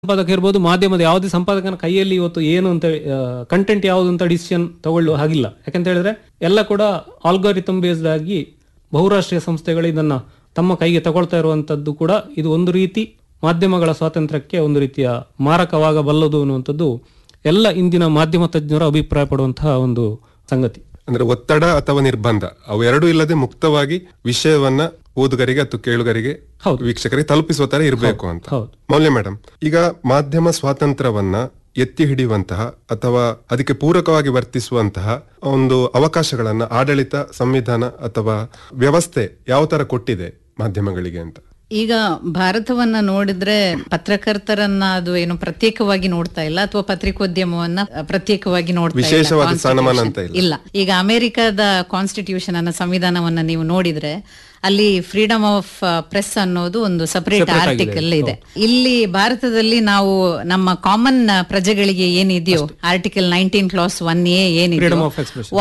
ಸಂಪಾದಕ ಇರ್ಬೋದು ಮಾಧ್ಯಮದ ಯಾವುದೇ ಸಂಪಾದಕನ ಕೈಯಲ್ಲಿ ಇವತ್ತು ಏನು ಅಂತ ಕಂಟೆಂಟ್ ಯಾವುದು ಅಂತ ಡಿಸಿಷನ್ ತಗೊಳ್ಳುವ ಹಾಗಿಲ್ಲ ಯಾಕಂತ ಹೇಳಿದ್ರೆ ಎಲ್ಲ ಕೂಡ ಆಲ್ಗಾರಿಥಮ್ ಬೇಸ್ಡ್ ಆಗಿ ಬಹುರಾಷ್ಟ್ರೀಯ ಸಂಸ್ಥೆಗಳು ಇದನ್ನ ತಮ್ಮ ಕೈಗೆ ತಗೊಳ್ತಾ ಇರುವಂತದ್ದು ಕೂಡ ಇದು ಒಂದು ರೀತಿ ಮಾಧ್ಯಮಗಳ ಸ್ವಾತಂತ್ರ್ಯಕ್ಕೆ ಒಂದು ರೀತಿಯ ಮಾರಕವಾಗಬಲ್ಲದು ಅನ್ನುವಂಥದ್ದು ಎಲ್ಲ ಇಂದಿನ ಮಾಧ್ಯಮ ತಜ್ಞರು ಅಭಿಪ್ರಾಯ ಪಡುವಂತಹ ಒಂದು ಸಂಗತಿ ಅಂದ್ರೆ ಒತ್ತಡ ಅಥವಾ ನಿರ್ಬಂಧ ಅವೆರಡೂ ಇಲ್ಲದೆ ಮುಕ್ತವಾಗಿ ವಿಷಯವನ್ನ ಓದುಗರಿಗೆ ಅಥವಾ ಕೇಳುಗರಿಗೆ ಹೌದು. ವೀಕ್ಷಕರಿಗೆ ತಲುಪಿಸುವ ತರ ಇರಬೇಕು ಅಂತ ಹೌದು ಮೌಲ್ಯ ಮೇಡಮ್ ಈಗ ಮಾಧ್ಯಮ ಸ್ವಾತಂತ್ರ್ಯವನ್ನ ಎತ್ತಿ ಹಿಡಿಯುವಂತಹ ಅಥವಾ ಅದಕ್ಕೆ ಪೂರಕವಾಗಿ ವರ್ತಿಸುವಂತಹ ಒಂದು ಅವಕಾಶಗಳನ್ನ ಆಡಳಿತ ಸಂವಿಧಾನ ಅಥವಾ ವ್ಯವಸ್ಥೆ ಯಾವ ತರ ಕೊಟ್ಟಿದೆ ಮಾಧ್ಯಮಗಳಿಗೆ ಅಂತ ಈಗ ಭಾರತವನ್ನ ನೋಡಿದ್ರೆ ಪತ್ರಕರ್ತರನ್ನ ಅದು ಏನು ಪ್ರತ್ಯೇಕವಾಗಿ ನೋಡ್ತಾ ಇಲ್ಲ ಅಥವಾ ಪತ್ರಿಕೋದ್ಯಮವನ್ನ ಪ್ರತ್ಯೇಕವಾಗಿ ನೋಡ್ತಾ ಇಲ್ಲ ವಿಶೇಷವಾದ ಸ್ಥಾನಮಾನ ಅಂತ Constitution. ಇಲ್ಲ ಈಗ ಅಮೆರಿಕದ ಕಾನ್ಸ್ಟಿಟ್ಯೂಷನ್ ಅನ್ನ ಸಂವಿಧಾನವನ್ನ ನೀವು ನೋಡಿದ್ರೆ ಅಲ್ಲಿ ಫ್ರೀಡಮ್ ಆಫ್ ಪ್ರೆಸ್ ಅನ್ನೋದು ಒಂದು ಸಪರೇಟ್ ಆರ್ಟಿಕಲ್ ಇದೆ ಇಲ್ಲಿ ಭಾರತದಲ್ಲಿ ನಾವು ನಮ್ಮ ಕಾಮನ್ ಪ್ರಜೆಗಳಿಗೆ ಏನಿದೆಯೋ article nineteen clause one A freedom ಏನಿದೆಯೋ ಆಫ್ ಎಕ್ಸ್ಪ್ರೆಷನ್